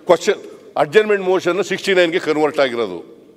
Question adjournment motion sixty ನೈನ್ಗೆ convert ಆಗಿರೋದು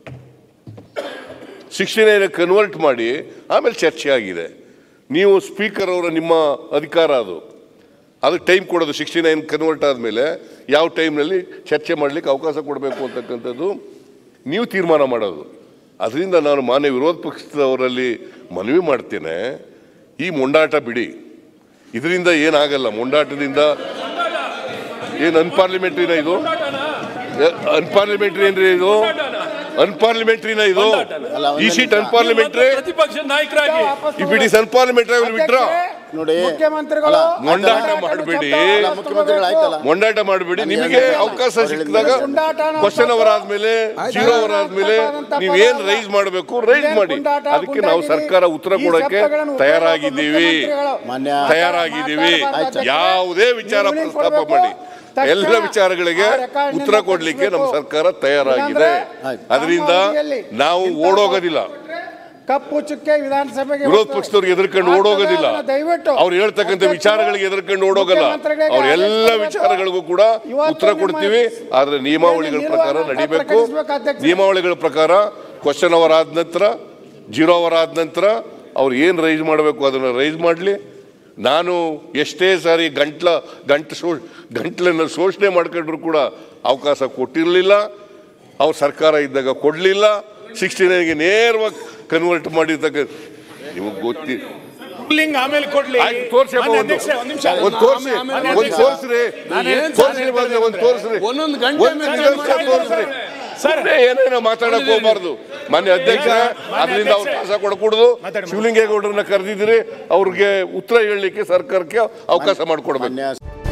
sixty nine convert ಮಾಡಿ ಆಮೇಲೆ ಚರ್ಚೆ ಆಗಿದೆ ನೀವು ಸ್ಪೀಕರ್ ಅವರ ನಿಮ್ಮ ಅಧಿಕಾರ ಅದು ಅದಕ್ಕೆ ಟೈಮ್ ಕೊಡೋದು ಸಿಕ್ಸ್ಟಿ ನೈನ್ ಕನ್ವರ್ಟ್ ಆದಮೇಲೆ ಯಾವ ಟೈಮ್ನಲ್ಲಿ ಚರ್ಚೆ ಮಾಡಲಿಕ್ಕೆ ಅವಕಾಶ ಕೊಡಬೇಕು ಅಂತಕ್ಕಂಥದ್ದು ನೀವು ತೀರ್ಮಾನ ಮಾಡೋದು ಅದರಿಂದ ನಾನು ಮಾನ್ಯ ವಿರೋಧ ಪಕ್ಷದವರಲ್ಲಿ ಮನವಿ ಮಾಡ್ತೇನೆ ಈ ಮೊಂಡಾಟ ಬಿಡಿ ಇದರಿಂದ ಏನಾಗಲ್ಲ ಮೊಂಡಾಟದಿಂದ ಏನು ಅನ್ಪಾರ್ಲಿಮೆಂಟ್ರಿನ ಇದು ಅನ್ಪಾರ್ಲಿಮೆಂಟ್ರಿ ಏನ್ರಿ ಇದು ಅನ್ಪಾರ್ಲಿಮೆಂಟ್ರಿನ ಇದು ಈ ಸೀಟ್ ಅನ್ಪಾರ್ಲಿಮೆಂಟ್ರಿ ಪ್ರತಿಪಕ್ಷ ನಾಯಕರಾಗಿ if it is unparliamentary will withdraw ನೋಡಿ ಮುಖ್ಯಮಂತ್ರಿಗಳು ಮೊಂಡಾಟ ಮಾಡಬೇಡಿ ಅಲ್ಲ, ಮುಖ್ಯಮಂತ್ರಿಗಳು ಆಯ್ತಲ್ಲ ಮೊಂಡಾಟ ಮಾಡಬೇಡಿ ನಿಮಗೆ ಅವಕಾಶ ಸಿಕ್ಕಿದಾಗ ಪುಂಡಾಟನ ಕ್ವಶನ್ ಅವರ್ ಆದ್ಮೇಲೆ ಜೀರೋ ಅವರ್ ಆದ್ಮೇಲೆ ನೀವೇನ್ ರೈಸ್ ಮಾಡಬೇಕು ರೈಸ್ ಮಾಡಿ ಪುಂಡಾಟ, ಅದಕ್ಕೆ ನಾವು ಪುಂಡಾಗಿರಿ, ಸರ್ಕಾರ ಉತ್ತರ ಈ ಕೊಡಕ್ಕೆ ಶಬ್ದಗಳನ್ನು ತಯಾರಾಗಿದ್ದೀವಿ ಮುಖ್ಯಮಂತ್ರಿಗಳು ಮಾನ್ಯ ತಯಾರಾಗಿದ್ದೀವಿ ಆಯ್ತು. ಯಾವುದೇ ವಿಚಾರ ನೀವು ಪ್ರಸ್ತಾಪ ಕೊಡ್ಬೇಕು. ಮಾಡಿ ತಕ್ಷಣ ಎಲ್ಲ ವಿಚಾರಗಳಿಗೆ ಆ ರೆಕಾರ್ಡ್ನೆಲ್ಲ ಉತ್ತರ ಕೊಡ್ಲಿಕ್ಕೆ ನಮ್ಮ ತಪ್ಪಿಸ್ಬೇಕು. ಸರ್ಕಾರ ತಯಾರಾಗಿದೆ ಇಲ್ಲಾಂದ್ರೆ ಅದರಿಂದ ನಮ್ಮ ಅವಧಿಯಲ್ಲಿ ನಾವು ಇಂಥ ಓಡೋಗೋದಿಲ್ಲ ಕಪ್ಪು ಚುಕ್ಕೆ ವಿಧಾನಸಭೆಗೆ ವಿರೋಧ ಇವತ್ತು ಪಕ್ಷದವ್ರಿಗೆ ಎದುರ್ಕೊಂಡು ಓಡೋಗೋದಿಲ್ಲ ಅದನ್ನ ದಯವಿಟ್ಟು ಅವ್ರು ಹೇಳ್ತಕ್ಕಂಥ ಅಧ್ಯಕ್ಷರು, ವಿಚಾರಗಳಿಗೆ ಎದುರ್ಕೊಂಡು ಓಡೋಗಲ್ಲ ಮುಖ್ಯಮಂತ್ರಿಗಳಿಗೆ ಅವ್ರ ಎಲ್ಲ ಆದೇಶ ಕೊಡ್ಬೇಕು. ವಿಚಾರಗಳಿಗೂ ಕೂಡ ಇವತ್ತು ಉತ್ತರ ನಿಮ್ಮ ಕೊಡ್ತೀವಿ ಆದ್ರೆ ನಿಯಮಾವಳಿಗಳ ಏನು ಪ್ರಕಾರ ನಿಲುವನ್ನು ನಡಿಬೇಕು ಪ್ರಕಟಿಸ್ಬೇಕು ಅಧ್ಯಕ್ಷರೇ. ನಿಯಮಾವಳಿಗಳ ಪ್ರಕಾರ ಕ್ವಶನ್ ಅವರ್ ಆದ ನಂತರ ಜೀರೋ ಅವರ್ ಆದ ನಂತರ ಅವ್ರು ಏನು ರೈಸ್ ಮಾಡಬೇಕು ಅದನ್ನು ರೈಸ್ ಮಾಡಲಿ ನಾನು ಎಷ್ಟೇ ಸಾರಿ ಗಂಟ್ಲ ಗಂಟು ಶೋ ಗಂಟ್ಲನ್ನು ಶೋಷಣೆ ಮಾಡ್ಕೊಂಡ್ರು ಕೂಡ ಅವಕಾಶ ಕೊಟ್ಟಿರಲಿಲ್ಲ ಅವ್ರ ಸರ್ಕಾರ ಇದ್ದಾಗ ಕೊಡಲಿಲ್ಲ ಸಿಕ್ಸ್ಟಿ ನೈನ್ಗೆ ನೇರವಾಗಿ ಕನ್ವರ್ಟ್ ಮಾಡಿರ್ತಕ್ಕ ನಿಮಗೆ ಗೊತ್ತಿ ರೂಲಿಂಗ್ ಆಮೇಲೆ ಕೊಡ್ಲಿ ಆಯ್ತು, ತೋರ್ಸಿ ಅಪ್ಪ ಮಾನ್ಯ ಒಂದು. ಅಧ್ಯಕ್ಷರೇ, ಒಂದ್ ನಿಮಿಷ ಒಂದ್ ತೋರ್ಸಿ ಮಾನ್ಯ ಒಂದ್ ಅಧ್ಯಕ್ಷ. ತೋರ್ಸ್ರಿ ತೋರ್ಸ್ರಿ ಬಂದ್ರೆ ಒಂದ್ ತೋರ್ಸ್ರಿ ಒಂದೊಂದು ಗಂಟೆ ಒಂದ್ ಮೇಲೆ ನಿಮಿಷ ತೋರ್ಸ್ರಿ ಸರ್. ಸುಮ್ನೆ ಏನೇನೋ ಮಾತಾಡಕ್ ಹೋಗ್ಬಾರ್ದು ಮಾನ್ಯ ಅಧ್ಯಕ್ಷ ಅದರಿಂದ ಅವಕಾಶ ಕೊಡಕೂಡದು ಶಿವಲಿಂಗೇಗೌಡರನ್ನ ಕರೆದಿದ್ದೀರಿ ಅವ್ರಿಗೆ ಉತ್ತರ ಹೇಳಲಿಕ್ಕೆ ಸರ್ಕಾರಕ್ಕೆ ಅವಕಾಶ ಮಾಡಿಕೊಡ್ಬೇಕು ಮಾನ್ಯ